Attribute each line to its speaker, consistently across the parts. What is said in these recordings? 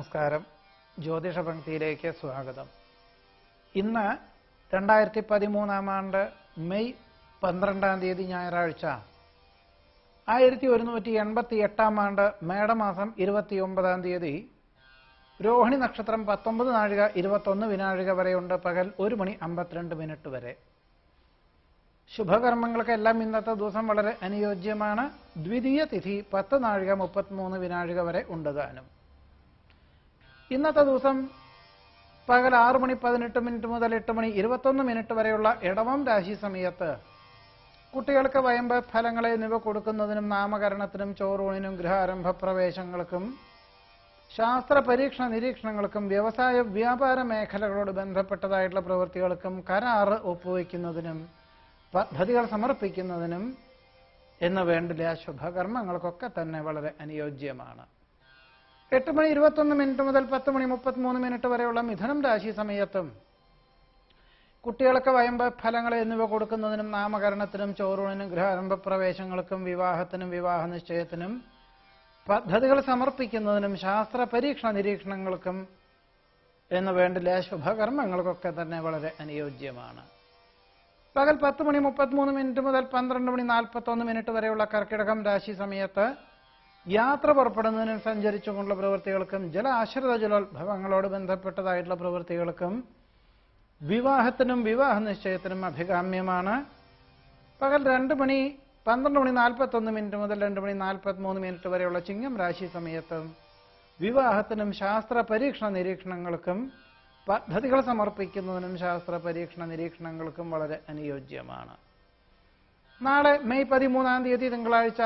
Speaker 1: നമസ്കാരം ജ്യോതിഷ പങ്ക്തിയിലേക്ക് സ്വാഗതം ഇന്ന് രണ്ടായിരത്തി പതിമൂന്നാം ആണ്ട് മെയ് പന്ത്രണ്ടാം തീയതി ഞായറാഴ്ച ആയിരത്തി ഒരുന്നൂറ്റി എൺപത്തി എട്ടാം ആണ്ട് മേടമാസം ഇരുപത്തി ഒമ്പതാം തീയതി രോഹിണി നക്ഷത്രം പത്തൊമ്പത് നാഴിക ഇരുപത്തൊന്ന് വിനാഴിക വരെയുണ്ട് പകൽ ഒരു മണി അമ്പത്തിരണ്ട് മിനിറ്റ് വരെ ശുഭകർമ്മങ്ങൾക്കെല്ലാം ഇന്നത്തെ ദിവസം വളരെ അനുയോജ്യമാണ് ദ്വിതീയ തിഥി പത്ത് നാഴിക മുപ്പത്തിമൂന്ന് വിനാഴിക വരെ ഉണ്ട് താനും ഇന്നത്തെ ദിവസം പകൽ ആറ് മണി പതിനെട്ട് മിനിറ്റ് മുതൽ എട്ട് മണി ഇരുപത്തൊന്ന് മിനിറ്റ് വരെയുള്ള ഇടവം രാശി സമയത്ത് കുട്ടികൾക്ക് വയമ്പ് ഫലങ്ങൾ എന്നിവ കൊടുക്കുന്നതിനും നാമകരണത്തിനും ചോറൂണിനും ഗൃഹാരംഭ പ്രവേശങ്ങൾക്കും ശാസ്ത്ര പരീക്ഷണ നിരീക്ഷണങ്ങൾക്കും വ്യവസായ വ്യാപാര മേഖലകളോട് ബന്ധപ്പെട്ടതായിട്ടുള്ള പ്രവൃത്തികൾക്കും കരാറ് ഒപ്പുവയ്ക്കുന്നതിനും പദ്ധതികൾ സമർപ്പിക്കുന്നതിനും എന്ന് വേണ്ടില്ല ശുഭകർമ്മങ്ങൾക്കൊക്കെ തന്നെ വളരെ അനുയോജ്യമാണ് എട്ട് മണി ഇരുപത്തൊന്ന് മിനിറ്റ് മുതൽ പത്ത് മണി മുപ്പത്തിമൂന്ന് മിനിറ്റ് വരെയുള്ള മിഥുനം രാശി സമയത്തും കുട്ടികൾക്ക് വയമ്പ ഫലങ്ങൾ എന്നിവ കൊടുക്കുന്നതിനും നാമകരണത്തിനും ചോറൂണിനും ഗൃഹാരംഭ പ്രവേശങ്ങൾക്കും വിവാഹത്തിനും വിവാഹ നിശ്ചയത്തിനും പദ്ധതികൾ സമർപ്പിക്കുന്നതിനും ശാസ്ത്ര പരീക്ഷണ നിരീക്ഷണങ്ങൾക്കും എന്ന് വേണ്ടില്ല ശുഭകർമ്മങ്ങൾക്കൊക്കെ തന്നെ വളരെ അനുയോജ്യമാണ് പകൽ പത്ത് മണി മുപ്പത്തിമൂന്ന് മിനിറ്റ് മുതൽ പന്ത്രണ്ട് മണി നാൽപ്പത്തൊന്ന് മിനിറ്റ് വരെയുള്ള കർക്കിടകം രാശി സമയത്ത് യാത്ര പുറപ്പെടുന്നതിനും സഞ്ചരിച്ചുകൊണ്ടുള്ള പ്രവൃത്തികൾക്കും ജല ആശ്രിത ജലോത്ഭവങ്ങളോട് ബന്ധപ്പെട്ടതായിട്ടുള്ള പ്രവൃത്തികൾക്കും വിവാഹത്തിനും വിവാഹ നിശ്ചയത്തിനും അഭികാമ്യമാണ് പകൽ രണ്ട് മണി പന്ത്രണ്ട് മണി നാൽപ്പത്തൊന്ന് മിനിറ്റ് മുതൽ രണ്ട് മണി നാൽപ്പത്തിമൂന്ന് മിനിറ്റ് വരെയുള്ള ചിങ്ങം രാശി സമയത്തും വിവാഹത്തിനും ശാസ്ത്ര പരീക്ഷണ നിരീക്ഷണങ്ങൾക്കും പദ്ധതികൾ സമർപ്പിക്കുന്നതിനും ശാസ്ത്ര പരീക്ഷണ നിരീക്ഷണങ്ങൾക്കും വളരെ അനുയോജ്യമാണ് നാളെ മെയ് പതിമൂന്നാം തീയതി തിങ്കളാഴ്ച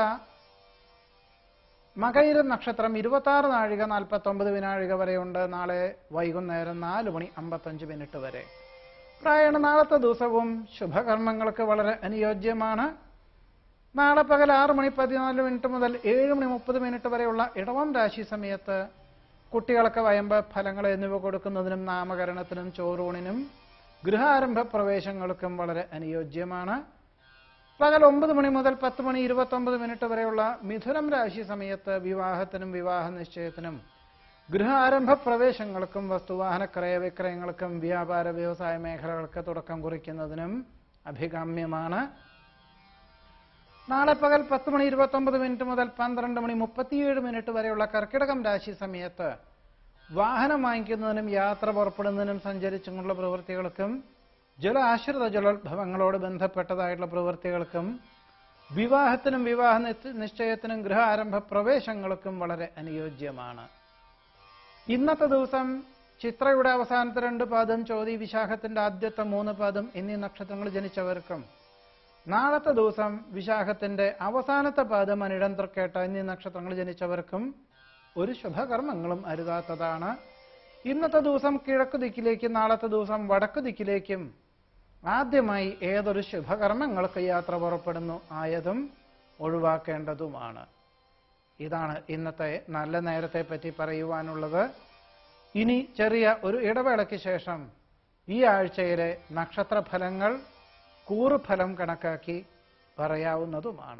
Speaker 1: മകയിര നക്ഷത്രം ഇരുപത്തി ആറ് നാഴിക നാൽപ്പത്തി ഒമ്പത് വിനാഴിക വരെയുണ്ട് നാളെ വൈകുന്നേരം നാല് മണി അമ്പത്തഞ്ച് മിനിറ്റ് വരെ പ്രായണ നാളത്തെ ദിവസവും ശുഭകർമ്മങ്ങൾക്ക് വളരെ അനുയോജ്യമാണ് നാളെ പകൽ ആറ് മണി പതിനാല് മിനിറ്റ് മുതൽ ഏഴ് മണി മുപ്പത് മിനിറ്റ് വരെയുള്ള ഇടവം രാശി സമയത്ത് കുട്ടികൾക്ക് വയമ്പ് ഫലങ്ങൾ എന്നിവ കൊടുക്കുന്നതിനും നാമകരണത്തിനും ചോറൂണിനും ഗൃഹാരംഭ പ്രവേശങ്ങൾക്കും വളരെ അനുയോജ്യമാണ് പകൽ ഒമ്പത് മണി മുതൽ പത്ത് മണി ഇരുപത്തൊമ്പത് മിനിറ്റ് വരെയുള്ള മിഥുനം രാശി സമയത്ത് വിവാഹത്തിനും വിവാഹ നിശ്ചയത്തിനും ഗൃഹാരംഭ പ്രവേശങ്ങൾക്കും വസ്തുവാഹന ക്രയവിക്രയങ്ങൾക്കും വ്യാപാര വ്യവസായ മേഖലകൾക്ക് തുടക്കം കുറിക്കുന്നതിനും അഭികാമ്യമാണ് നാളെ പകൽ പത്ത് മണി ഇരുപത്തൊമ്പത് മിനിറ്റ് മുതൽ പന്ത്രണ്ട് മണി മുപ്പത്തിയേഴ് മിനിറ്റ് വരെയുള്ള കർക്കിടകം രാശി സമയത്ത് വാഹനം വാങ്ങിക്കുന്നതിനും യാത്ര പുറപ്പെടുന്നതിനും സഞ്ചരിച്ചുകൊണ്ടുള്ള പ്രവൃത്തികൾക്കും ജല ആശ്രിത ജലോത്ഭവങ്ങളോട് ബന്ധപ്പെട്ടതായിട്ടുള്ള പ്രവൃത്തികൾക്കും വിവാഹത്തിനും വിവാഹ നിശ്ച- നിശ്ചയത്തിനും ഗൃഹാരംഭ പ്രവേശങ്ങൾക്കും വളരെ അനുയോജ്യമാണ് ഇന്നത്തെ ദിവസം ചിത്രയുടെ അവസാനത്തെ രണ്ട് പാദം ചോതി വിശാഖത്തിന്റെ ആദ്യത്തെ മൂന്ന് പാദം എന്നീ നക്ഷത്രങ്ങൾ ജനിച്ചവർക്കും നാളത്തെ ദിവസം വിശാഖത്തിന്റെ അവസാനത്തെ പാദം അനിടം തൃക്കേട്ട എന്നീ നക്ഷത്രങ്ങൾ ജനിച്ചവർക്കും ഒരു ശുഭകർമ്മങ്ങളും അരുതാത്തതാണ് ഇന്നത്തെ ദിവസം കിഴക്ക് ദിക്കിലേക്കും നാളത്തെ ദിവസം വടക്ക് ദിക്കിലേക്കും ആദ്യമായി ഏതൊരു ശുഭകർമ്മങ്ങൾക്ക് യാത്ര പുറപ്പെടുന്നു ആയതും ഒഴിവാക്കേണ്ടതുമാണ് ഇതാണ് ഇന്നത്തെ നല്ല നേരത്തെ പറ്റി പറയുവാനുള്ളത് ഇനി ചെറിയ ഒരു ഇടവേളയ്ക്ക് ശേഷം ഈ ആഴ്ചയിലെ നക്ഷത്രഫലങ്ങൾ കൂറുഫലം കണക്കാക്കി പറയാവുന്നതുമാണ്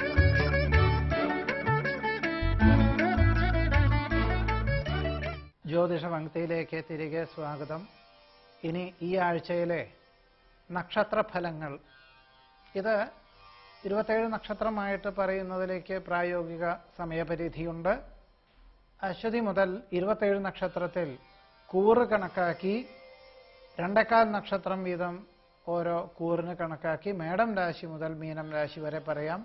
Speaker 1: ജ്യോതിഷ പങ്ക്തിയിലേക്ക് തിരികെ സ്വാഗതം ഇനി ഈ ആഴ്ചയിലെ നക്ഷത്രഫലങ്ങൾ ഇത് ഇരുപത്തേഴ് നക്ഷത്രമായിട്ട് പറയുന്നതിലേക്ക് പ്രായോഗിക സമയപരിധിയുണ്ട് അശ്വതി മുതൽ ഇരുപത്തേഴ് നക്ഷത്രത്തിൽ കൂറ് കണക്കാക്കി രണ്ടേക്കാൽ നക്ഷത്രം വീതം ഓരോ കൂറിന് കണക്കാക്കി മേടം രാശി മുതൽ മീനം രാശി വരെ പറയാം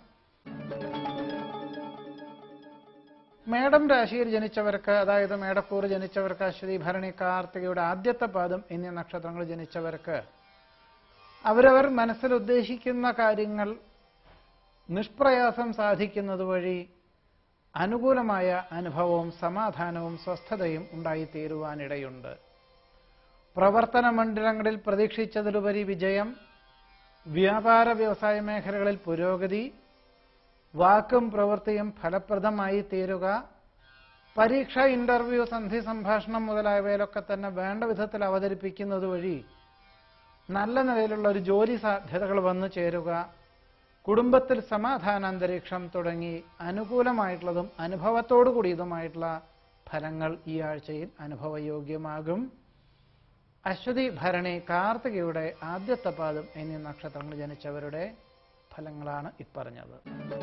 Speaker 1: മേടം രാശിയിൽ ജനിച്ചവർക്ക് അതായത് മേടക്കൂറ് ജനിച്ചവർക്ക് അശ്വതി ഭരണി കാർത്തികയുടെ ആദ്യത്തെ പാദം എന്നീ നക്ഷത്രങ്ങൾ ജനിച്ചവർക്ക് അവരവർ മനസ്സിൽ ഉദ്ദേശിക്കുന്ന കാര്യങ്ങൾ നിഷ്പ്രയാസം സാധിക്കുന്നത് വഴി അനുകൂലമായ അനുഭവവും സമാധാനവും സ്വസ്ഥതയും ഉണ്ടായിത്തീരുവാനിടയുണ്ട് പ്രവർത്തന മണ്ഡലങ്ങളിൽ പ്രതീക്ഷിച്ചതിലുപരി വിജയം വ്യാപാര വ്യവസായ മേഖലകളിൽ പുരോഗതി വാക്കും പ്രവൃത്തിയും ഫലപ്രദമായി തീരുക പരീക്ഷ ഇന്റർവ്യൂ സന്ധി സംഭാഷണം മുതലായവയിലൊക്കെ തന്നെ വേണ്ട വിധത്തിൽ അവതരിപ്പിക്കുന്നത് വഴി നല്ല നിലയിലുള്ള ഒരു ജോലി സാധ്യതകൾ വന്നു ചേരുക കുടുംബത്തിൽ സമാധാന അന്തരീക്ഷം തുടങ്ങി അനുകൂലമായിട്ടുള്ളതും അനുഭവത്തോടു കൂടിയതുമായിട്ടുള്ള ഫലങ്ങൾ ഈ ആഴ്ചയിൽ അനുഭവയോഗ്യമാകും അശ്വതി ഭരണി കാർത്തികയുടെ ആദ്യത്തെ പാദം എന്നീ നക്ഷത്രങ്ങൾ ജനിച്ചവരുടെ ഫലങ്ങളാണ് ഇപ്പറഞ്ഞത്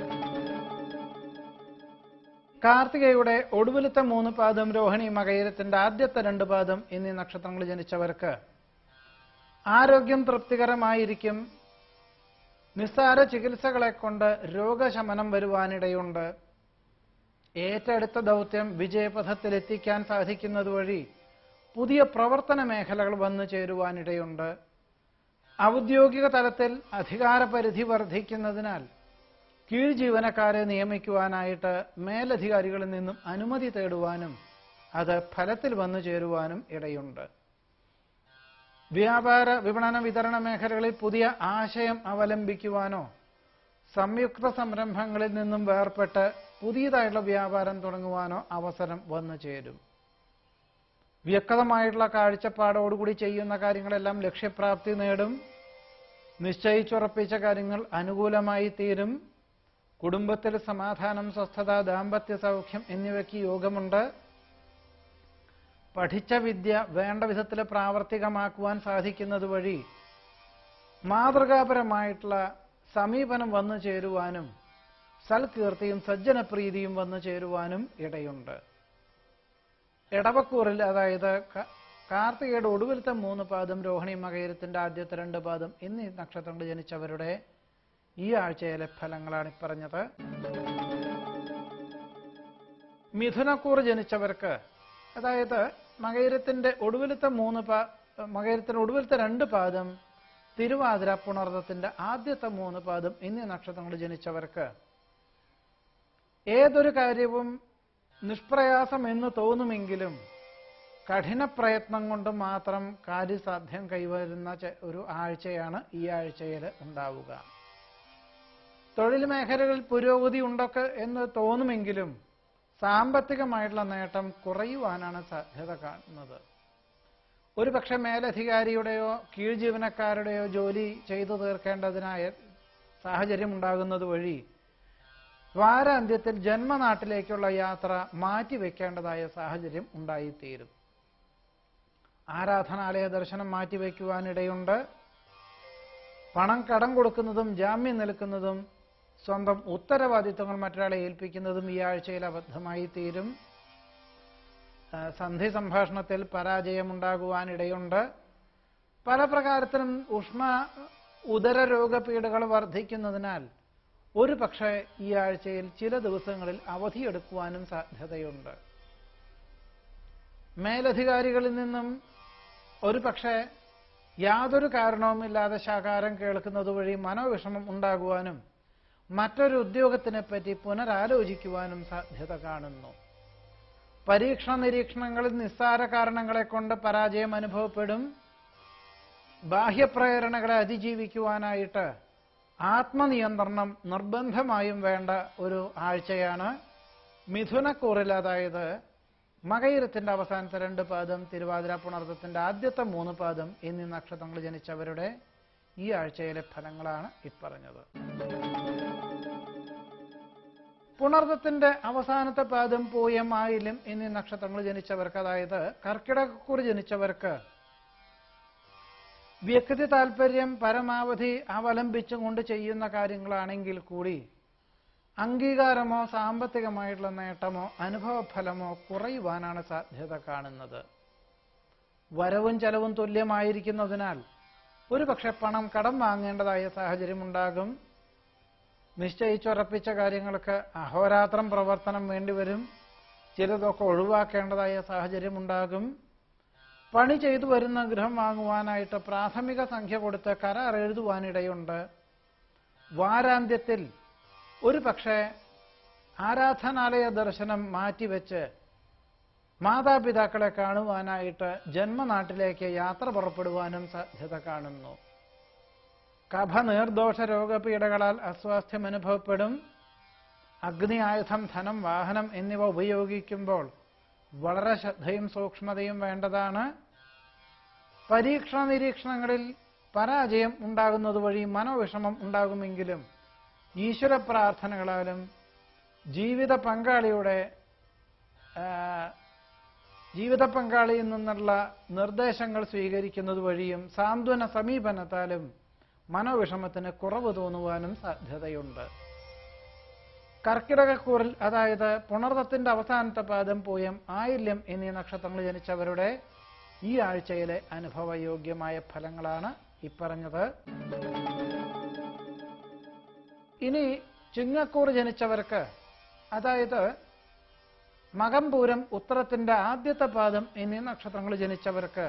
Speaker 1: കാർത്തികയുടെ ഒടുവിലത്തെ മൂന്ന് പാദം രോഹിണി മകയിരത്തിന്റെ ആദ്യത്തെ രണ്ട് പാദം എന്നീ നക്ഷത്രങ്ങൾ ജനിച്ചവർക്ക് ആരോഗ്യം തൃപ്തികരമായിരിക്കും നിസ്സാര ചികിത്സകളെ കൊണ്ട് രോഗശമനം വരുവാനിടയുണ്ട് ഏറ്റെടുത്ത ദൗത്യം വിജയപഥത്തിലെത്തിക്കാൻ സാധിക്കുന്നത് വഴി പുതിയ പ്രവർത്തന മേഖലകൾ വന്നു ചേരുവാനിടയുണ്ട് ഔദ്യോഗിക തലത്തിൽ അധികാരപരിധി വർദ്ധിക്കുന്നതിനാൽ കീഴ് ജീവനക്കാരെ നിയമിക്കുവാനായിട്ട് മേലധികാരികളിൽ നിന്നും അനുമതി തേടുവാനും അത് ഫലത്തിൽ വന്നു ചേരുവാനും ഇടയുണ്ട് വ്യാപാര വിപണന വിതരണ മേഖലകളിൽ പുതിയ ആശയം അവലംബിക്കുവാനോ സംയുക്ത സംരംഭങ്ങളിൽ നിന്നും വേർപെട്ട് പുതിയതായിട്ടുള്ള വ്യാപാരം തുടങ്ങുവാനോ അവസരം വന്നു ചേരും വ്യക്തമായിട്ടുള്ള കാഴ്ചപ്പാടോടുകൂടി ചെയ്യുന്ന കാര്യങ്ങളെല്ലാം ലക്ഷ്യപ്രാപ്തി നേടും നിശ്ചയിച്ചുറപ്പിച്ച കാര്യങ്ങൾ അനുകൂലമായി തീരും കുടുംബത്തിൽ സമാധാനം സ്വസ്ഥത ദാമ്പത്യ സൗഖ്യം എന്നിവയ്ക്ക് യോഗമുണ്ട് പഠിച്ച വിദ്യ വേണ്ട വിധത്തിൽ പ്രാവർത്തികമാക്കുവാൻ സാധിക്കുന്നത് വഴി മാതൃകാപരമായിട്ടുള്ള സമീപനം വന്നു ചേരുവാനും സൽകീർത്തിയും സജ്ജനപ്രീതിയും വന്നു ചേരുവാനും ഇടയുണ്ട് ഇടവക്കൂറിൽ അതായത് ക- കാർത്തികയുടെ ഒടുവിലത്തെ മൂന്ന് പാദം രോഹിണി മകയിരത്തിന്റെ ആദ്യത്തെ രണ്ട് പാദം എന്നീ നക്ഷത്രങ്ങൾ ജനിച്ചവരുടെ ഈ ആഴ്ചയിലെ ഫലങ്ങളാണ് ഇപ്പറഞ്ഞത് മിഥുനക്കൂർ ജനിച്ചവർക്ക് അതായത് മകയിരത്തിന്റെ ഒടുവിലത്തെ മൂന്ന് പാ മകയിരത്തിന്റെ ഒടുവിലത്തെ രണ്ട് പാദം തിരുവാതിര പുണർദത്തിന്റെ ആദ്യത്തെ മൂന്ന് പാദം എന്നീ നക്ഷത്രങ്ങൾ ജനിച്ചവർക്ക് ഏതൊരു കാര്യവും നിഷ്പ്രയാസം എന്ന് തോന്നുമെങ്കിലും കഠിന പ്രയത്നം കൊണ്ട് മാത്രം കാര്യസാധ്യം കൈവരുന്ന ചെ- ഒരു ആഴ്ചയാണ് ഈ ആഴ്ചയിൽ ഉണ്ടാവുക തൊഴിൽ മേഖലകളിൽ പുരോഗതി ഉണ്ടൊക്കെ എന്ന് തോന്നുമെങ്കിലും സാമ്പത്തികമായിട്ടുള്ള നേട്ടം കുറയുവാനാണ് സാധ്യത കാണുന്നത് ഒരു പക്ഷെ മേലധികാരിയുടെയോ കീഴ് ജീവനക്കാരുടെയോ ജോലി ചെയ്തു തീർക്കേണ്ടതിനായ സാഹചര്യം ഉണ്ടാകുന്നത് വഴി വാരാന്ത്യത്തിൽ ജന്മനാട്ടിലേക്കുള്ള യാത്ര മാറ്റിവെക്കേണ്ടതായ സാഹചര്യം ഉണ്ടായിത്തീരും ആരാധനാലയ ദർശനം മാറ്റിവെക്കുവാനിടയുണ്ട് പണം കടം കൊടുക്കുന്നതും ജാമ്യം നിൽക്കുന്നതും സ്വന്തം ഉത്തരവാദിത്വങ്ങൾ മറ്റൊരാളെ ഏൽപ്പിക്കുന്നതും ഈ ആഴ്ചയിൽ അബദ്ധമായി തീരും ആ, സന്ധി സംഭാഷണത്തിൽ പരാജയമുണ്ടാകുവാനിടയുണ്ട് പല പ്രകാരത്തിലും ഉഷ്മ ഉദര രോഗപീഠകൾ വർദ്ധിക്കുന്നതിനാൽ ഒരു പക്ഷേ ഈ ആഴ്ചയിൽ ചില ദിവസങ്ങളിൽ അവധിയെടുക്കുവാനും സാധ്യതയുണ്ട് മേലധികാരികളിൽ നിന്നും ഒരു പക്ഷേ യാതൊരു കാരണവുമില്ലാതെ ശകാരം കേൾക്കുന്നത് വഴി മനോവിഷമം ഉണ്ടാകുവാനും മറ്റൊരു ഉദ്യോഗത്തിനെ പറ്റി പുനരാലോചിക്കുവാനും സാധ്യത കാണുന്നു പരീക്ഷണ നിരീക്ഷണങ്ങളിൽ നിസ്സാര കാരണങ്ങളെ കൊണ്ട് പരാജയം അനുഭവപ്പെടും ബാഹ്യപ്രേരണകളെ അതിജീവിക്കുവാനായിട്ട് ആത്മനിയന്ത്രണം നിർബന്ധമായും വേണ്ട ഒരു ആഴ്ചയാണ് മിഥുനക്കൂറിൽ അതായത് മകയിരത്തിന്റെ അവസാനത്തെ രണ്ട് പാദം തിരുവാതിര പുണർത്തത്തിന്റെ ആദ്യത്തെ മൂന്ന് പാദം എന്നീ നക്ഷത്രങ്ങൾ ജനിച്ചവരുടെ ഈ ആഴ്ചയിലെ ഫലങ്ങളാണ് ഇപ്പറഞ്ഞത് പുണർത്തത്തിന്റെ അവസാനത്തെ പാദം പൂയം ആയില്യം എന്നീ നക്ഷത്രങ്ങൾ ജനിച്ചവർക്ക് അതായത് കർക്കിടകക്കൂർ ജനിച്ചവർക്ക് വ്യക്തി താല്പര്യം പരമാവധി അവലംബിച്ചും കൊണ്ട് ചെയ്യുന്ന കാര്യങ്ങളാണെങ്കിൽ കൂടി അംഗീകാരമോ സാമ്പത്തികമായിട്ടുള്ള നേട്ടമോ അനുഭവഫലമോ കുറയുവാനാണ് സാധ്യത കാണുന്നത് വരവും ചെലവും തുല്യമായിരിക്കുന്നതിനാൽ ഒരുപക്ഷെ പണം കടം വാങ്ങേണ്ടതായ സാഹചര്യമുണ്ടാകും നിശ്ചയിച്ചുറപ്പിച്ച കാര്യങ്ങൾക്ക് അഹോരാത്രം പ്രവർത്തനം വേണ്ടിവരും ചിലതൊക്കെ ഒഴിവാക്കേണ്ടതായ സാഹചര്യമുണ്ടാകും പണി ചെയ്തു വരുന്ന ഗൃഹം വാങ്ങുവാനായിട്ട് പ്രാഥമിക സംഖ്യ കൊടുത്ത് കരാർ എഴുതുവാനിടയുണ്ട് വാരാന്ത്യത്തിൽ ഒരു പക്ഷേ ആരാധനാലയ ദർശനം മാറ്റിവെച്ച് മാതാപിതാക്കളെ കാണുവാനായിട്ട് ജന്മനാട്ടിലേക്ക് യാത്ര പുറപ്പെടുവാനും സാധ്യത കാണുന്നു കഫ നീർദോഷ രോഗപീഠകളാൽ അസ്വാസ്ഥ്യം അനുഭവപ്പെടും അഗ്നി ആയുധം ധനം വാഹനം എന്നിവ ഉപയോഗിക്കുമ്പോൾ വളരെ ശ്രദ്ധയും സൂക്ഷ്മതയും വേണ്ടതാണ് പരീക്ഷണ നിരീക്ഷണങ്ങളിൽ പരാജയം ഉണ്ടാകുന്നത് വഴി മനോവിഷമം ഉണ്ടാകുമെങ്കിലും ഈശ്വര പ്രാർത്ഥനകളാലും ജീവിത പങ്കാളിയുടെ ആ, ജീവിത പങ്കാളിയിൽ നിന്നുള്ള നിർദ്ദേശങ്ങൾ സ്വീകരിക്കുന്നത് വഴിയും സാന്ത്വന സമീപനത്താലും മനോവിഷമത്തിന് കുറവ് തോന്നുവാനും സാധ്യതയുണ്ട് കർക്കിടകക്കൂറിൽ അതായത് പുണർത്തത്തിന്റെ അവസാനത്തെ പാദം പൂയം ആയില്യം എന്നീ നക്ഷത്രങ്ങൾ ജനിച്ചവരുടെ ഈ ആഴ്ചയിലെ അനുഭവയോഗ്യമായ ഫലങ്ങളാണ് ഇപ്പറഞ്ഞത് ഇനി ചിങ്ങക്കൂർ ജനിച്ചവർക്ക് അതായത് മകംപൂരം ഉത്തരത്തിന്റെ ആദ്യത്തെ പാദം എന്നീ നക്ഷത്രങ്ങൾ ജനിച്ചവർക്ക്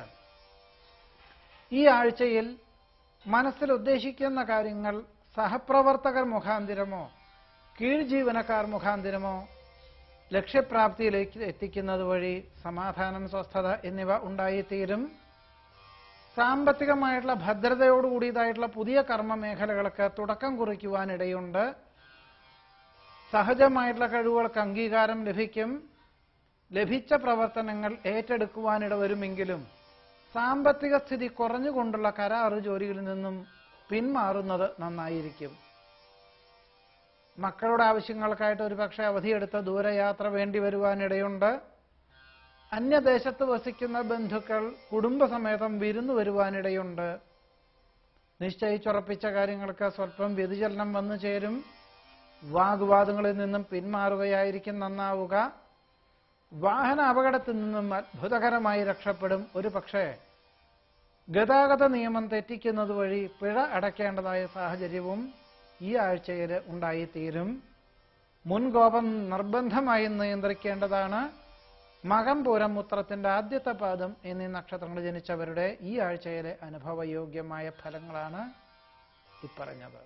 Speaker 1: ഈ ആഴ്ചയിൽ മനസ്സിൽ ഉദ്ദേശിക്കുന്ന കാര്യങ്ങൾ സഹപ്രവർത്തകർ മുഖാന്തിരമോ കീഴ് ജീവനക്കാർ മുഖാന്തിരമോ ലക്ഷ്യപ്രാപ്തിയിലേക്ക് എത്തിക്കുന്നത് വഴി സമാധാനം സ്വസ്ഥത എന്നിവ ഉണ്ടായിത്തീരും സാമ്പത്തികമായിട്ടുള്ള ഭദ്രതയോടുകൂടിയതായിട്ടുള്ള പുതിയ കർമ്മ മേഖലകൾക്ക് തുടക്കം കുറിക്കുവാനിടയുണ്ട് സഹജമായിട്ടുള്ള കഴിവുകൾക്ക് അംഗീകാരം ലഭിക്കും ലഭിച്ച പ്രവർത്തനങ്ങൾ ഏറ്റെടുക്കുവാനിട വരുമെങ്കിലും സാമ്പത്തിക സ്ഥിതി കുറഞ്ഞുകൊണ്ടുള്ള കരാറ് ജോലികളിൽ നിന്നും പിന്മാറുന്നത് നന്നായിരിക്കും മക്കളുടെ ആവശ്യങ്ങൾക്കായിട്ട് ഒരുപക്ഷെ അവധിയെടുത്ത ദൂരയാത്ര വേണ്ടി വരുവാനിടയുണ്ട് അന്യദേശത്ത് വസിക്കുന്ന ബന്ധുക്കൾ കുടുംബസമേതം വിരുന്നു വരുവാനിടയുണ്ട് നിശ്ചയിച്ചുറപ്പിച്ച കാര്യങ്ങൾക്ക് സ്വല്പം വ്യതിചലനം വന്നു ചേരും വാഗ്വാദങ്ങളിൽ നിന്നും പിന്മാറുകയായിരിക്കും നന്നാവുക വാഹന അപകടത്തിൽ നിന്നും അത്ഭുതകരമായി രക്ഷപ്പെടും ഒരു പക്ഷേ ഗതാഗത നിയമം തെറ്റിക്കുന്നത് വഴി പിഴ അടയ്ക്കേണ്ടതായ സാഹചര്യവും ഈ ആഴ്ചയിൽ ഉണ്ടായിത്തീരും മുൻകോപം നിർബന്ധമായി നിയന്ത്രിക്കേണ്ടതാണ് മകം പൂരം ഉത്രത്തിന്റെ ആദ്യത്തെ പാദം എന്നീ നക്ഷത്രങ്ങൾ ജനിച്ചവരുടെ ഈ ആഴ്ചയിലെ അനുഭവയോഗ്യമായ ഫലങ്ങളാണ് ഇപ്പറഞ്ഞത്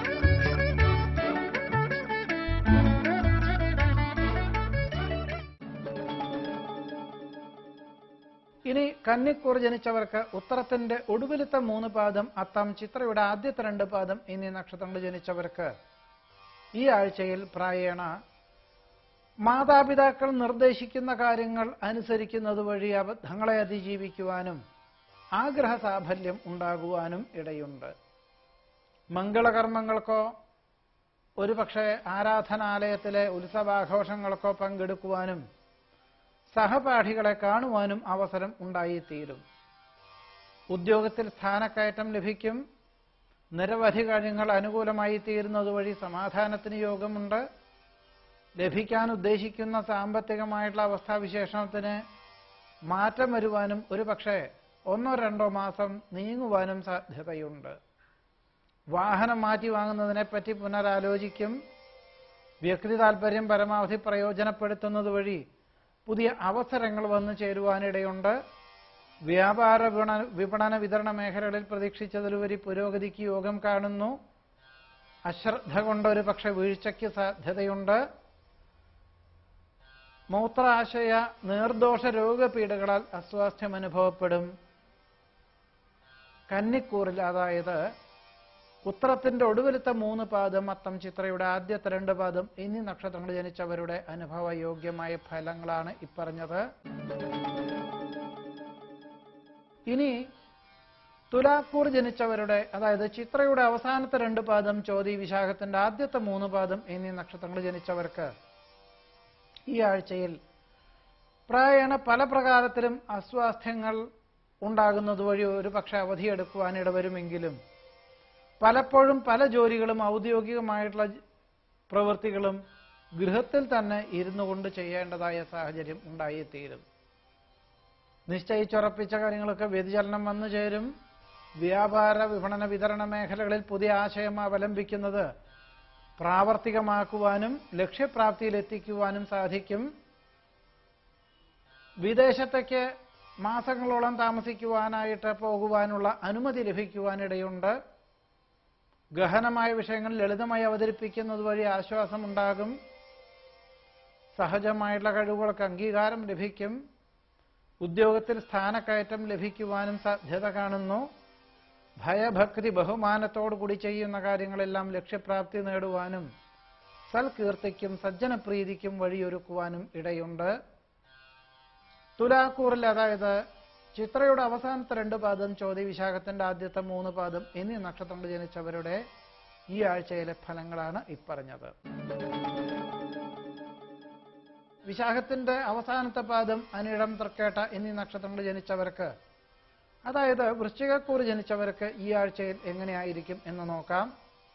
Speaker 1: ഇനി കന്നിക്കൂർ ജനിച്ചവർക്ക് ഉത്തരത്തിന്റെ ഒടുവിലത്തെ മൂന്ന് പാദം അത്തം ചിത്രയുടെ ആദ്യത്തെ രണ്ട് പാദം എന്നീ നക്ഷത്രങ്ങൾ ജനിച്ചവർക്ക് ഈ ആഴ്ചയിൽ പ്രായേണ മാതാപിതാക്കൾ നിർദ്ദേശിക്കുന്ന കാര്യങ്ങൾ അനുസരിക്കുന്നത് വഴി അബദ്ധങ്ങളെ അതിജീവിക്കുവാനും ആഗ്രഹ സാഫല്യം ഉണ്ടാകുവാനും ഇടയുണ്ട് മംഗളകർമ്മങ്ങൾക്കോ ഒരുപക്ഷെ ആരാധനാലയത്തിലെ ഉത്സവാഘോഷങ്ങൾക്കോ പങ്കെടുക്കുവാനും സഹപാഠികളെ കാണുവാനും അവസരം ഉണ്ടായിത്തീരും ഉദ്യോഗത്തിൽ സ്ഥാനക്കയറ്റം ലഭിക്കും നിരവധി കാര്യങ്ങൾ അനുകൂലമായി തീരുന്നത് വഴി സമാധാനത്തിന് യോഗമുണ്ട് ലഭിക്കാൻ ഉദ്ദേശിക്കുന്ന സാമ്പത്തികമായിട്ടുള്ള അവസ്ഥാവിശേഷണത്തിന് മാറ്റം വരുവാനും ഒരുപക്ഷെ ഒന്നോ രണ്ടോ മാസം നീങ്ങുവാനും സാധ്യതയുണ്ട് വാഹനം മാറ്റി വാങ്ങുന്നതിനെപ്പറ്റി പുനരാലോചിക്കും വ്യക്തി താൽപര്യം പരമാവധി പ്രയോജനപ്പെടുത്തുന്നത് വഴി പുതിയ അവസരങ്ങൾ വന്നു ചേരുവാനിടയുണ്ട് വ്യാപാര വിപണന വിപണന വിതരണ മേഖലകളിൽ പ്രതീക്ഷിച്ചതിലുപരി പുരോഗതിക്ക് യോഗം കാണുന്നു അശ്രദ്ധ കൊണ്ട് ഒരു പക്ഷെ വീഴ്ചയ്ക്ക് സാധ്യതയുണ്ട് മൂത്രാശയ നീർദോഷ രോഗപീഠകളാൽ അസ്വാസ്ഥ്യം അനുഭവപ്പെടും കന്നിക്കൂറിൽ അതായത് ഉത്തരത്തിന്റെ ഒടുവിലത്തെ മൂന്ന് പാദം അത്തം ചിത്രയുടെ ആദ്യത്തെ രണ്ട് പാദം എന്നീ നക്ഷത്രങ്ങൾ ജനിച്ചവരുടെ അനുഭവയോഗ്യമായ ഫലങ്ങളാണ് ഇപ്പറഞ്ഞത് ഇനി തുലാക്കൂർ ജനിച്ചവരുടെ അതായത് ചിത്രയുടെ അവസാനത്തെ രണ്ട് പാദം ചോതി വിശാഖത്തിന്റെ ആദ്യത്തെ മൂന്ന് പാദം എന്നീ നക്ഷത്രങ്ങൾ ജനിച്ചവർക്ക് ഈ ആഴ്ചയിൽ പ്രായണ പല പ്രകാരത്തിലും അസ്വാസ്ഥ്യങ്ങൾ ഉണ്ടാകുന്നത് വഴി ഒരു പക്ഷെ അവധിയെടുക്കുവാൻ ഇടവരുമെങ്കിലും പലപ്പോഴും പല ജോലികളും ഔദ്യോഗികമായിട്ടുള്ള പ്രവൃത്തികളും ഗൃഹത്തിൽ തന്നെ ഇരുന്നു കൊണ്ട് ചെയ്യേണ്ടതായ സാഹചര്യം ഉണ്ടായിത്തീരും നിശ്ചയിച്ചുറപ്പിച്ച കാര്യങ്ങളൊക്കെ വ്യതിചലനം വന്നു ചേരും വ്യാപാര വിപണന വിതരണ മേഖലകളിൽ പുതിയ ആശയം അവലംബിക്കുന്നത് പ്രാവർത്തികമാക്കുവാനും ലക്ഷ്യപ്രാപ്തിയിൽ എത്തിക്കുവാനും സാധിക്കും വിദേശത്തേക്ക് മാസങ്ങളോളം താമസിക്കുവാനായിട്ട് പോകുവാനുള്ള അനുമതി ലഭിക്കുവാനിടയുണ്ട് ഗഹനമായ വിഷയങ്ങൾ ലളിതമായി അവതരിപ്പിക്കുന്നത് വഴി ആശ്വാസമുണ്ടാകും സഹജമായിട്ടുള്ള കഴിവുകൾക്ക് അംഗീകാരം ലഭിക്കും ഉദ്യോഗത്തിൽ സ്ഥാനക്കയറ്റം ലഭിക്കുവാനും സാധ്യത കാണുന്നു ഭയഭക്തി ബഹുമാനത്തോടു കൂടി ചെയ്യുന്ന കാര്യങ്ങളെല്ലാം ലക്ഷ്യപ്രാപ്തി നേടുവാനും സൽകീർത്തിക്കും സജ്ജനപ്രീതിക്കും വഴിയൊരുക്കുവാനും ഇടയുണ്ട് തുലാക്കൂറിൽ അതായത് ചിത്രയുടെ അവസാനത്തെ രണ്ട് പാദം ചോതി വിശാഖത്തിന്റെ ആദ്യത്തെ മൂന്ന് പാദം എന്നീ നക്ഷത്രങ്ങൾ ജനിച്ചവരുടെ ഈ ആഴ്ചയിലെ ഫലങ്ങളാണ് ഇപ്പറഞ്ഞത് വിശാഖത്തിന്റെ അവസാനത്തെ പാദം അനിഴം തൃക്കേട്ട എന്നീ നക്ഷത്രങ്ങൾ ജനിച്ചവർക്ക് അതായത് വൃശ്ചികക്കൂറ് ജനിച്ചവർക്ക് ഈ ആഴ്ചയിൽ എങ്ങനെയായിരിക്കും എന്ന് നോക്കാം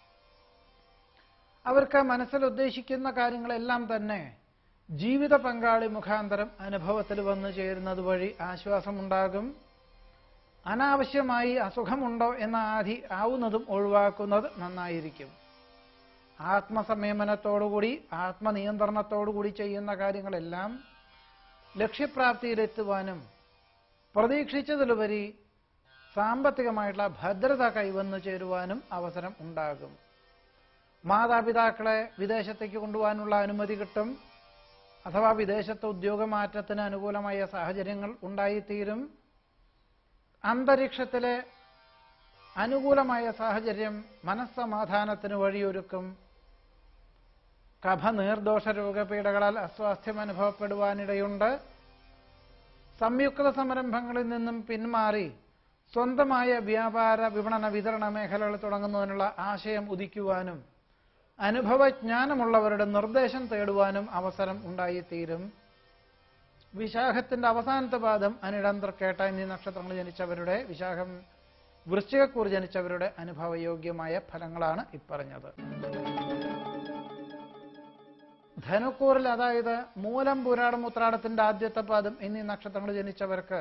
Speaker 1: അവർക്ക് മനസ്സിൽ ഉദ്ദേശിക്കുന്ന കാര്യങ്ങളെല്ലാം തന്നെ ജീവിത പങ്കാളി മുഖാന്തരം അനുഭവത്തിൽ വന്നു ചേരുന്നത് വഴി ആശ്വാസമുണ്ടാകും അനാവശ്യമായി അസുഖമുണ്ടോ എന്ന ആധി ആവുന്നതും ഒഴിവാക്കുന്നത് നന്നായിരിക്കും ആത്മസംയമനത്തോടുകൂടി ആത്മനിയന്ത്രണത്തോടുകൂടി ചെയ്യുന്ന കാര്യങ്ങളെല്ലാം ലക്ഷ്യപ്രാപ്തിയിലെത്തുവാനും പ്രതീക്ഷിച്ചതിലുപരി സാമ്പത്തികമായിട്ടുള്ള ഭദ്രത കൈവന്നു ചേരുവാനും അവസരം ഉണ്ടാകും മാതാപിതാക്കളെ വിദേശത്തേക്ക് കൊണ്ടുപോകാനുള്ള അനുമതി കിട്ടും അഥവാ വിദേശത്ത് ഉദ്യോഗമാറ്റത്തിന് അനുകൂലമായ സാഹചര്യങ്ങൾ ഉണ്ടായിത്തീരും അന്തരീക്ഷത്തിലെ അനുകൂലമായ സാഹചര്യം മനസ്സമാധാനത്തിന് വഴിയൊരുക്കും കഫ നീർദോഷ രോഗപീഠകളാൽ അസ്വാസ്ഥ്യം അനുഭവപ്പെടുവാനിടയുണ്ട് സംയുക്ത സംരംഭങ്ങളിൽ നിന്നും പിന്മാറി സ്വന്തമായ വ്യാപാര വിപണന വിതരണ മേഖലകൾ തുടങ്ങുന്നതിനുള്ള ആശയം ഉദിക്കുവാനും അനുഭവജ്ഞാനമുള്ളവരുടെ നിർദ്ദേശം തേടുവാനും അവസരം ഉണ്ടായിത്തീരും വിശാഖത്തിന്റെ അവസാനത്തെ പാദം അനിടം തൃക്കേട്ട എന്നീ നക്ഷത്രങ്ങൾ ജനിച്ചവരുടെ വിശാഖം വൃശ്ചികക്കൂർ ജനിച്ചവരുടെ അനുഭവയോഗ്യമായ ഫലങ്ങളാണ് ഇപ്പറഞ്ഞത് ധനുക്കൂറിൽ അതായത് മൂലം പുരാടം ഉത്രാടത്തിന്റെ ആദ്യത്തെ പാദം എന്നീ നക്ഷത്രങ്ങൾ ജനിച്ചവർക്ക്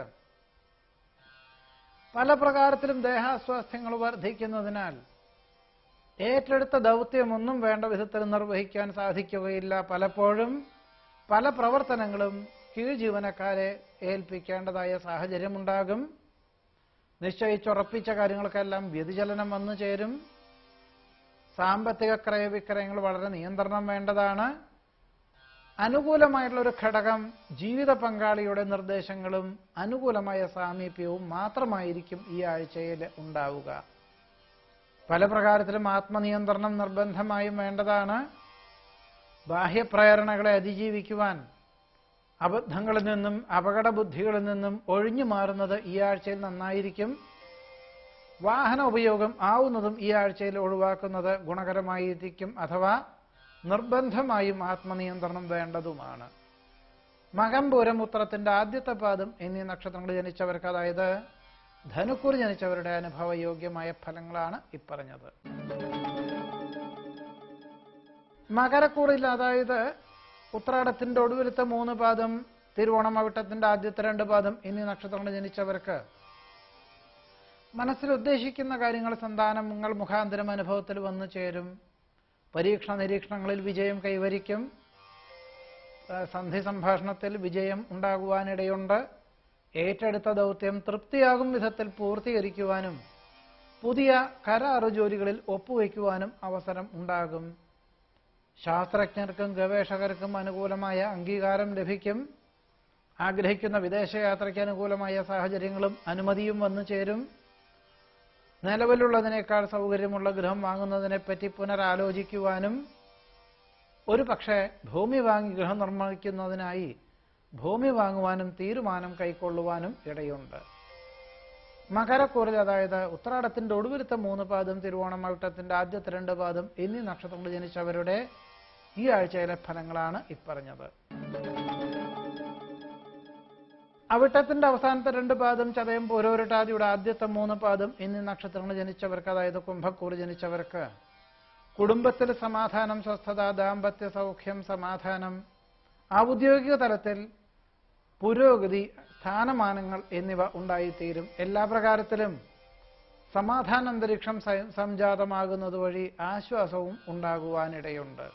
Speaker 1: പല പ്രകാരത്തിലും ദേഹാസ്വാസ്ഥ്യങ്ങൾ വർദ്ധിക്കുന്നതിനാൽ ഏറ്റെടുത്ത ദൗത്യമൊന്നും വേണ്ട വിധത്തിൽ നിർവഹിക്കാൻ സാധിക്കുകയില്ല പലപ്പോഴും പല പ്രവർത്തനങ്ങളും കീഴ് ജീവനക്കാരെ ഏൽപ്പിക്കേണ്ടതായ സാഹചര്യമുണ്ടാകും നിശ്ചയിച്ചുറപ്പിച്ച കാര്യങ്ങൾക്കെല്ലാം വ്യതിചലനം വന്നു ചേരും സാമ്പത്തിക ക്രയവിക്രയങ്ങൾ വളരെ നിയന്ത്രണം വേണ്ടതാണ് അനുകൂലമായിട്ടുള്ള ഒരു ഘടകം ജീവിത പങ്കാളിയുടെ നിർദ്ദേശങ്ങളും അനുകൂലമായ സാമീപ്യവും മാത്രമായിരിക്കും ഈ ആഴ്ചയിൽ ഉണ്ടാവുക പല പ്രകാരത്തിലും ആത്മനിയന്ത്രണം നിർബന്ധമായും വേണ്ടതാണ് ബാഹ്യപ്രേരണകളെ അതിജീവിക്കുവാൻ അബദ്ധങ്ങളിൽ നിന്നും അപകട ബുദ്ധികളിൽ നിന്നും ഒഴിഞ്ഞു മാറുന്നത് ഈ ആഴ്ചയിൽ നന്നായിരിക്കും വാഹന ഉപയോഗം ആവുന്നതും ഈ ആഴ്ചയിൽ ഒഴിവാക്കുന്നത് ഗുണകരമായിരിക്കും അഥവാ നിർബന്ധമായും ആത്മനിയന്ത്രണം വേണ്ടതുമാണ് മകംപൂരം ഉത്തരത്തിന്റെ ആദ്യത്തെ പാദം എന്നീ നക്ഷത്രങ്ങൾ ജനിച്ചവർക്ക് അതായത് ധനുക്കൂർ ജനിച്ചവരുടെ അനുഭവയോഗ്യമായ ഫലങ്ങളാണ് ഇപ്പറഞ്ഞത് മകരക്കൂറിൽ അതായത് ഉത്രാടത്തിന്റെ ഒടുവിലത്തെ മൂന്ന് പാദം തിരുവോണം അവിട്ടത്തിന്റെ ആദ്യത്തെ രണ്ട് പാദം എന്നീ നക്ഷത്രങ്ങൾ ജനിച്ചവർക്ക് മനസ്സിൽ ഉദ്ദേശിക്കുന്ന കാര്യങ്ങൾ സന്താനങ്ങൾ മുഖാന്തരം അനുഭവത്തിൽ വന്നു ചേരും പരീക്ഷണ നിരീക്ഷണങ്ങളിൽ വിജയം കൈവരിക്കും ഏഹ് സന്ധി സംഭാഷണത്തിൽ വിജയം ഉണ്ടാകുവാനിടയുണ്ട് ഏറ്റെടുത്ത ദൗത്യം തൃപ്തിയാകും വിധത്തിൽ പൂർത്തീകരിക്കുവാനും പുതിയ കരാറ് ജോലികളിൽ ഒപ്പുവയ്ക്കുവാനും അവസരം ഉണ്ടാകും ശാസ്ത്രജ്ഞർക്കും ഗവേഷകർക്കും അനുകൂലമായ അംഗീകാരം ലഭിക്കും ആഗ്രഹിക്കുന്ന വിദേശയാത്രയ്ക്ക് അനുകൂലമായ സാഹചര്യങ്ങളും അനുമതിയും വന്നു ചേരും നിലവിലുള്ളതിനേക്കാൾ സൗകര്യമുള്ള ഗൃഹം വാങ്ങുന്നതിനെപ്പറ്റി പുനരാലോചിക്കുവാനും ഒരു പക്ഷേ ഭൂമി വാങ്ങി ഗൃഹം നിർമ്മിക്കുന്നതിനായി ഭൂമി വാങ്ങുവാനും തീരുമാനം കൈക്കൊള്ളുവാനും ഇടയുണ്ട് മകരക്കൂറിൽ അതായത് ഉത്രാടത്തിന്റെ ഒടുവിലത്തെ മൂന്ന് പാദം തിരുവോണം അവിട്ടത്തിന്റെ ആദ്യത്തെ രണ്ട് പാദം എന്നീ നക്ഷത്രങ്ങൾ ജനിച്ചവരുടെ ഈ ആഴ്ചയിലെ ഫലങ്ങളാണ് ഇപ്പറഞ്ഞത് അവിട്ടത്തിന്റെ അവസാനത്തെ രണ്ട് പാദം ചതയം പോരോരട്ടാതിയുടെ ആദ്യത്തെ മൂന്ന് പാദം എന്നീ നക്ഷത്രങ്ങൾ ജനിച്ചവർക്ക് അതായത് കുംഭക്കൂർ ജനിച്ചവർക്ക് കുടുംബത്തിൽ സമാധാനം സ്വസ്ഥത ദാമ്പത്യ സൗഖ്യം സമാധാനം ഔദ്യോഗിക തലത്തിൽ പുരോഗതി സ്ഥാനമാനങ്ങൾ എന്നിവ ഉണ്ടായിത്തീരും എല്ലാ പ്രകാരത്തിലും സമാധാന അന്തരീക്ഷം സ- സംജാതമാകുന്നത് വഴി ആശ്വാസവും ഉണ്ടാകുവാനിടയുണ്ട്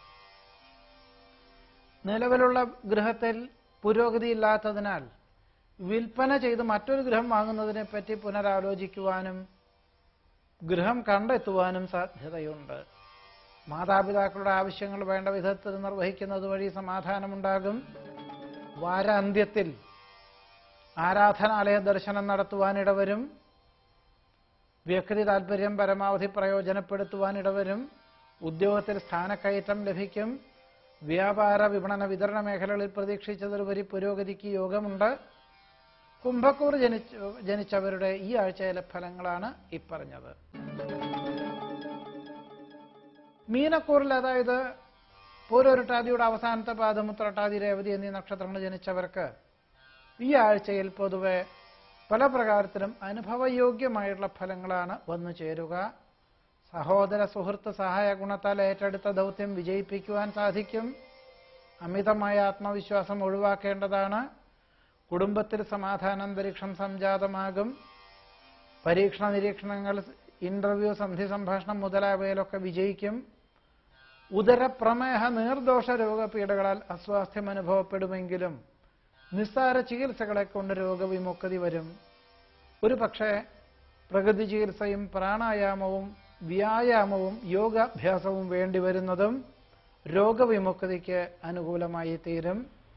Speaker 1: നിലവിലുള്ള ഗൃഹത്തിൽ പുരോഗതിയില്ലാത്തതിനാൽ വിൽപ്പന ചെയ്ത് മറ്റൊരു ഗൃഹം വാങ്ങുന്നതിനെ പറ്റി പുനരാലോചിക്കുവാനും ഗൃഹം കണ്ടെത്തുവാനും സാധ്യതയുണ്ട് മാതാപിതാക്കളുടെ ആവശ്യങ്ങൾ വേണ്ട വിധത്തിൽ നിർവഹിക്കുന്നത് വഴി സമാധാനമുണ്ടാകും വാരാന്ത്യത്തിൽ ആരാധനാലയ ദർശനം നടത്തുവാനിടവരും വ്യക്തി താൽപര്യം പരമാവധി പ്രയോജനപ്പെടുത്തുവാനിടവരും ഉദ്യോഗത്തിൽ സ്ഥാനക്കയറ്റം ലഭിക്കും വ്യാപാര വിപണന വിതരണ മേഖലകളിൽ പ്രതീക്ഷിച്ചതിലുപരി പുരോഗതിക്ക് യോഗമുണ്ട് കുംഭക്കൂർ ജനിച്ച ജനിച്ചവരുടെ ഈ ആഴ്ചയിലെ ഫലങ്ങളാണ് ഇപ്പറഞ്ഞത് മീനക്കൂറിൽ അതായത് പൂരൊരുട്ടാതിയുടെ അവസാനത്തെ പാദം ഉത്രട്ടാതി രേവതി എന്നീ നക്ഷത്രങ്ങൾ ജനിച്ചവർക്ക് ഈ ആഴ്ചയിൽ പൊതുവെ പല പ്രകാരത്തിലും അനുഭവയോഗ്യമായിട്ടുള്ള ഫലങ്ങളാണ് വന്നു ചേരുക സഹോദര സുഹൃത്ത് സഹായ ഗുണത്താൽ ഏറ്റെടുത്ത ദൗത്യം വിജയിപ്പിക്കുവാൻ സാധിക്കും അമിതമായ ആത്മവിശ്വാസം ഒഴിവാക്കേണ്ടതാണ് കുടുംബത്തിൽ സമാധാനാന്തരീക്ഷം സംജാതമാകും പരീക്ഷണ നിരീക്ഷണങ്ങൾ ഇന്റർവ്യൂ സന്ധി സംഭാഷണം മുതലായവയിലൊക്കെ വിജയിക്കും ഉദരപ്രമേഹ നീർദോഷ രോഗപീഠകളാൽ അസ്വാസ്ഥ്യം അനുഭവപ്പെടുമെങ്കിലും നിസ്സാര ചികിത്സകളെ കൊണ്ട് രോഗവിമുക്തി വരും ഒരു പക്ഷേ പ്രകൃതി ചികിത്സയും പ്രാണായാമവും വ്യായാമവും യോഗാഭ്യാസവും വേണ്ടിവരുന്നതും രോഗവിമുക്തിക്ക് അനുകൂലമായി തീരും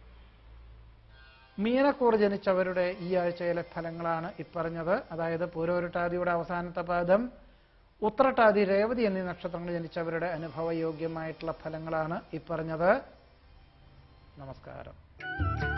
Speaker 1: മീനക്കൂർ ജനിച്ചവരുടെ ഈ ആഴ്ചയിലെ ഫലങ്ങളാണ് ഇപ്പറഞ്ഞത് അതായത് പൂരോരുട്ടാതിയുടെ അവസാനത്തെ പാദം ഉത്രട്ടാതി രേവതി എന്നീ നക്ഷത്രങ്ങൾ ജനിച്ചവരുടെ അനുഭവയോഗ്യമായിട്ടുള്ള ഫലങ്ങളാണ് ഇപ്പറഞ്ഞത് നമസ്കാരം